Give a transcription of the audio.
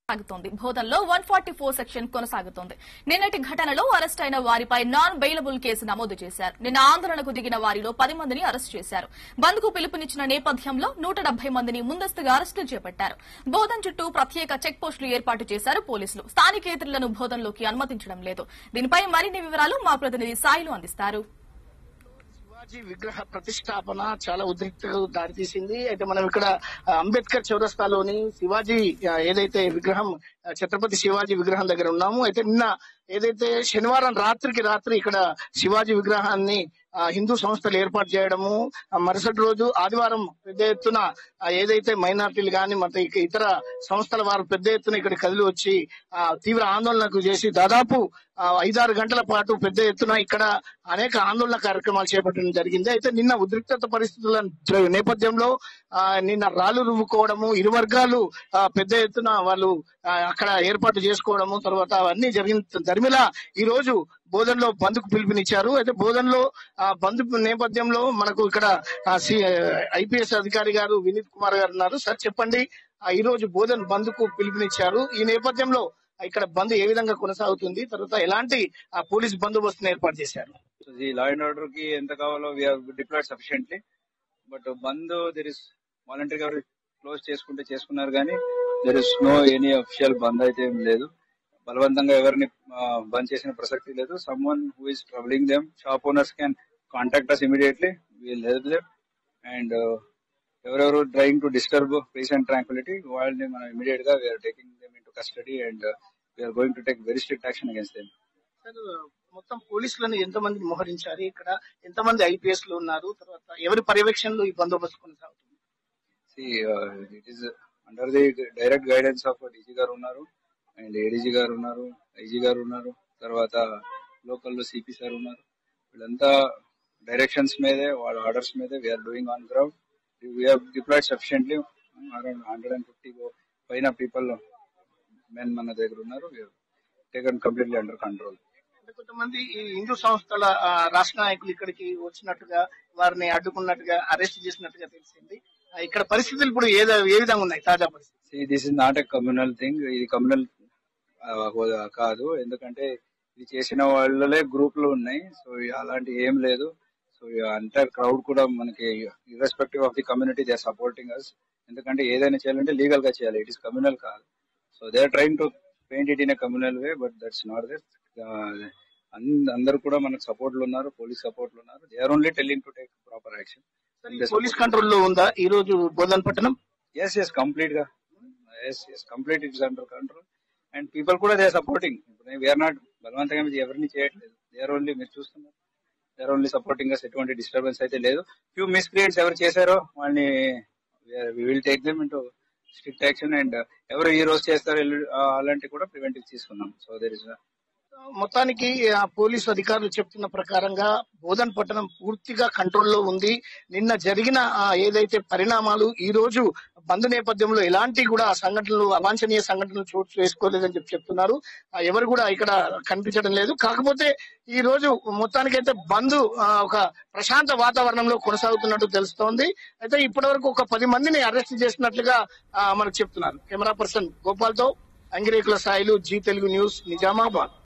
సాగుతోంది బోధన్లో one forty four section కొనసాగుతోంది నిన్నటి ఘటనలో అరెస్ట్ అయిన వారిపై నాన్ బెయిలబుల్ కేసు నమోదు చేశారు నిన్న ఆందోళనకు దిగిన వారిలో పది మందిని అరెస్ట్ చేశారు బంద్ కు పిలుపునిచ్చిన నేపథ్యంలో నూట డెబ్బై మందిని ముందస్తుగా అరెస్టులు చేపట్టారు బోధన్ చుట్టూ ప్రత్యేక చెక్ పోస్టులు ఏర్పాటు చేశారు పోలీసులు స్థానికేతరులను బోధన్లోకి అనుమతించడం లేదు దీనిపై మరిన్ని వివరాలు మా ప్రతినిధి సాయిలు అందిస్తారు శివాజీ విగ్రహ ప్రతిష్టాపన చాలా ఉద్రిక్తకు దారితీసింది అయితే మనం ఇక్కడ ఆ, అంబేద్కర్ చౌరస్తాలోని శివాజీ ఆ, ఏదైతే విగ్రహం ఆ, ఛత్రపతి శివాజీ విగ్రహం దగ్గర ఉన్నాము అయితే నిన్న ఏదైతే శనివారం రాత్రికి రాత్రి ఇక్కడ శివాజీ విగ్రహాన్ని ఆ, హిందూ సంస్థలు ఏర్పాటు చేయడము ఆ, మరుసటి రోజు ఆదివారం పెద్ద ఎత్తున ఆ, ఏదైతే మైనార్టీలు కానీ మరి ఇక ఇతర సంస్థల వారు పెద్ద ఎత్తున ఇక్కడ కదిలి వచ్చి ఆ, తీవ్ర ఆందోళనకు చేసి దాదాపు ఆ, ఐదారు గంటల పాటు పెద్ద ఎత్తున ఇక్కడ అనేక ఆందోళన కార్యక్రమాలు చేపట్టడం జరిగింది అయితే నిన్న ఉద్రిక్తత పరిస్థితుల ద్ర- నేపథ్యంలో ఆ, నిన్న రాళ్లు రువ్వుకోవడము ఇరు వర్గాలు ఆ, పెద్ద ఎత్తున వాళ్ళు ఆ, అక్కడ ఏర్పాటు చేసుకోవడము తర్వాత అవన్నీ జరిగిన దరిమిలా ఈ రోజు బోధన్లో బంద్కు పిలుపునిచ్చారు అయితే బోధన్లో ఆ బంద్ నేపథ్యంలో మనకు ఇక్కడ ఐపీఎస్ అధికారి గారు వినీత్ కుమార్ గారు ఉన్నారు సార్ చెప్పండి ఆ, ఈ రోజు బోధన్ బంద్కు పిలుపునిచ్చారు ఈ నేపథ్యంలో ఇక్కడ బంద్ ఏ విధంగా కొనసాగుతుంది తర్వాత ఎలాంటి ఆ, పోలీస్ బందోబస్తును ఏర్పాటు చేశారు so the law and order కి ఎంత కావాలో we deployed sufficiently but bandh there is voluntary గా క్లోజ్ చేసుకుంటే చేసుకున్నారు కానీ there is no any official bandh అయితే ఏం లేదు బలవంతంగా ఎవరిని బంద్ చేసిన ప్రసక్తి లేదు someone who is troubling them shop owners can contact us immediately we'll help them and ఎవరెవరు trying to disturb peace and tranquility వాళ్ళని మనం ఇమీడియట్ గా we are taking them in into custody and we are going to take very strict action against them sir మొత్తం పోలీసులను ఎంతమంది మోహరించారు ఇక్కడ ఎంతమంది ఐపీఎస్ లు ఉన్నారు తర్వాత ఎవరి పర్యవేక్షణలో ఈ బందోబస్తు కొనసాగుతుంది See, uh, it is under the direct guidance of DG గారు ఉన్నారు అండ్ ఏడీజీ గారు ఉన్నారు ఐజీ గారు ఉన్నారు తర్వాత లోకల్ సిపి సార్ ఉన్నారు వీళ్ళంతా డైరెక్షన్స్ మీదే వాళ్ళ ఆర్డర్స్ మీదే we are doing on ground we are deployed sufficiently around hundred and fifty పైన పీపుల్ మెన్ మన దగ్గర ఉన్నారు టేకన్ కంప్లీట్లీ అండర్ కంట్రోల్ అంటే కొంతమంది ఈ హిందూ సంస్థల ఆ, రాష్ట్ర నాయకులు ఇక్కడికి వచ్చినట్టుగా వారిని అడ్డుకున్నట్టుగా అరెస్ట్ చేసినట్టుగా తెలిసింది ఆ, ఇక్కడ పరిస్థితులు ఇప్పుడు ఏ ఏ విధంగా ఉన్నాయి తాజా పరిస్థితి this is not a communal thing ఇది కమ్యూనల్ కాదు ఎందుకంటే ఇది చేసిన వాళ్ళలే గ్రూపులు ఉన్నాయి సో అలాంటి ఏం లేదు సో అంతా క్రౌడ్ కూడా మనకి irrespective of the community they supporting us ఎందుకంటే ఏదైనా చేయాలంటే లీగల్ గా చేయాలి ఇట్ ఇస్ కమ్యూనల్ కాదు so they are trying to paint it in a communal way but that's not this అందరు కూడా మనకు సపోర్ట్లు ఉన్నారు పోలీస్ సపోర్ట్లు ఉన్నారు they are only telling to take proper action police control లో ఉందా ఈ రోజు బోధన్ పట్టణం ఎస్ ఎస్ కంప్లీట్ గా yes yes complete it's under control and people కూడా దే సపోర్టింగ్ వీఆర్ నాట్ బలవంతంగా మీరు ఎవరిని చేయట్లేదు దే ఆర్ ఓన్లీ మీరు చూస్తున్నారు they are only supporting us ఎటువంటి డిస్టర్బెన్స్ అయితే లేదు ఫ్యూ మిస్క్రియేట్స్ ఎవరు చేశారో వాళ్ళని will take them into strict action and ఎవరు ఈ రోజు చేస్తారో ఎల్లుండి, ఆ, అలాంటివి కూడా ప్రివెంటివ్ తీసుకున్నాం సో దర్ ఇస్ మొత్తానికి ఆ పోలీసు అధికారులు చెప్తున్న ప్రకారంగా బోధన్ పట్టణం పూర్తిగా కంట్రోల్లో ఉంది నిన్న జరిగిన ఆ ఏదైతే పరిణామాలు ఈ రోజు బంద్ నేపథ్యంలో ఎలాంటి కూడా సంఘటనలు అవాంఛనీయ సంఘటనలు చోటు చేసుకోలేదని చెప్పి చెప్తున్నారు ఆ ఎవరు కూడా ఇక్కడ కనిపించడం లేదు కాకపోతే ఈ రోజు మొత్తానికైతే బంద్ ఆ, ఒక ప్రశాంత వాతావరణంలో కొనసాగుతున్నట్టు తెలుస్తోంది అయితే ఇప్పటి వరకు ఒక పది మందిని అరెస్ట్ చేసినట్లుగా ఆ, మనకు చెప్తున్నారు కెమెరా పర్సన్ గోపాల్తో అంగిరేకుల సాయిలు జీ తెలుగు న్యూస్ నిజామాబాద్